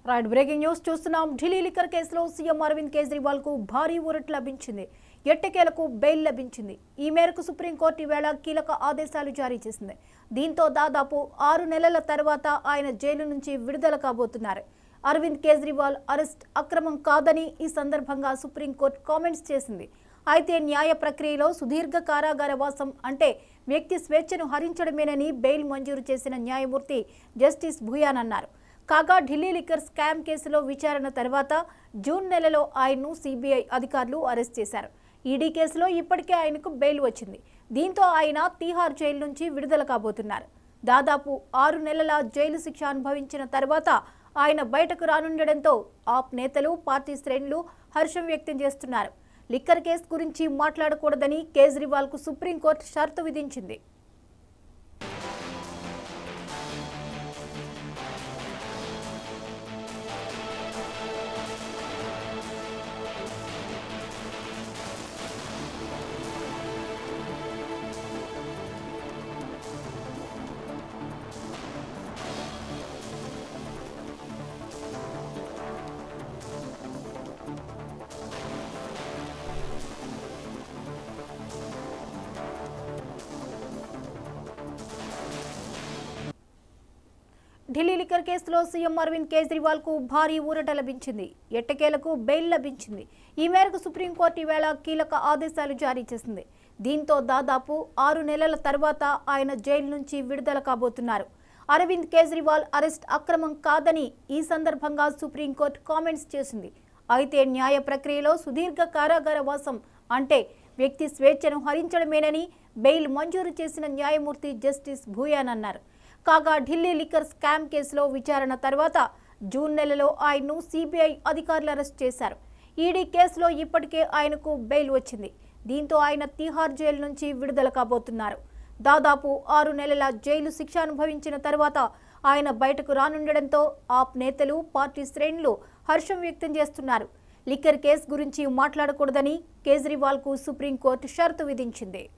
right breaking news చూస్తున్నాం Delhi liquor కేసులో CM Arvind Kejriwal కు భారీ ఊరట్ లభించింది ఎట్టకేలకు బెయిల్ లభించింది ఈ మేరకు సుప్రీంకోర్టు ఈవేళ కీలక ఆదేశాలు జారీ చేసింది దీంతో దాదాపు ఆరు నెలల తర్వాత ఆయన జైలు నుంచి విడుదల కాబోతున్నారు అరవింద్ కేజ్రీవాల్ అరెస్ట్ అక్రమం కాదని ఈ సందర్భంగా సుప్రీంకోర్టు కామెంట్స్ చేసింది అయితే న్యాయ ప్రక్రియలో సుదీర్ఘ కారాగార వాసం అంటే వ్యక్తి స్వేచ్ఛను హరించడమేనని బెయిల్ మంజూరు చేసిన న్యాయమూర్తి జస్టిస్ భూయాన్ అన్నారు కాగా ఢిల్లీ లిక్కర్ స్కామ్ కేసులో విచారణ తర్వాత జూన్ నెలలో ఆయన్ను సిబిఐ అధికారులు అరెస్ట్ చేశారు ఈడీ కేసులో ఇప్పటికే ఆయనకు బెయిల్ వచ్చింది దీంతో ఆయన తీహార్ జైలు నుంచి విడుదల కాబోతున్నారు దాదాపు ఆరు నెలల జైలు శిక్ష అనుభవించిన తర్వాత ఆయన బయటకు రానుండడంతో ఆప్ నేతలు పార్టీ శ్రేణులు హర్షం వ్యక్తం చేస్తున్నారు లిక్కర్ కేసు గురించి మాట్లాడకూడదని కేజ్రీవాల్కు సుప్రీంకోర్టు షరతు విధించింది ఢిల్లీ లిక్కర్ కేసులో సీఎం అరవింద్ కేజ్రీవాల్ కు భారీ ఊరట లభించింది ఎట్టకేలకు బెయిల్ లభించింది ఈ మేరకు సుప్రీంకోర్టు ఈవేళ కీలక ఆదేశాలు జారీ చేసింది దీంతో దాదాపు ఆరు నెలల తర్వాత ఆయన జైలు నుంచి విడుదల కాబోతున్నారు అరవింద్ కేజ్రీవాల్ అరెస్ట్ అక్రమం కాదని ఈ సందర్భంగా సుప్రీంకోర్టు కామెంట్స్ చేసింది అయితే న్యాయ ప్రక్రియలో సుదీర్ఘ కారాగార వాసం అంటే వ్యక్తి స్వేచ్ఛను హరించడమేనని బెయిల్ మంజూరు చేసిన న్యాయమూర్తి జస్టిస్ భూయాన్ అన్నారు కాగా ఢిల్లీ లిక్కర్ స్కామ్ కేసులో విచారణ తర్వాత జూన్ నెలలో ఆయన్ను సిబిఐ అధికారులు అరెస్ట్ చేశారు ఈడీ కేసులో ఇప్పటికే ఆయనకు బెయిల్ వచ్చింది దీంతో ఆయన తిహార్ జైలు నుంచి విడుదల కాబోతున్నారు దాదాపు ఆరు నెలల జైలు శిక్ష అనుభవించిన తర్వాత ఆయన బయటకు రానుండడంతో ఆప్ నేతలు పార్టీ శ్రేణులు హర్షం వ్యక్తం చేస్తున్నారు లిక్కర్ కేసు గురించి మాట్లాడకూడదని కేజ్రీవాల్కు సుప్రీంకోర్టు షరతు విధించింది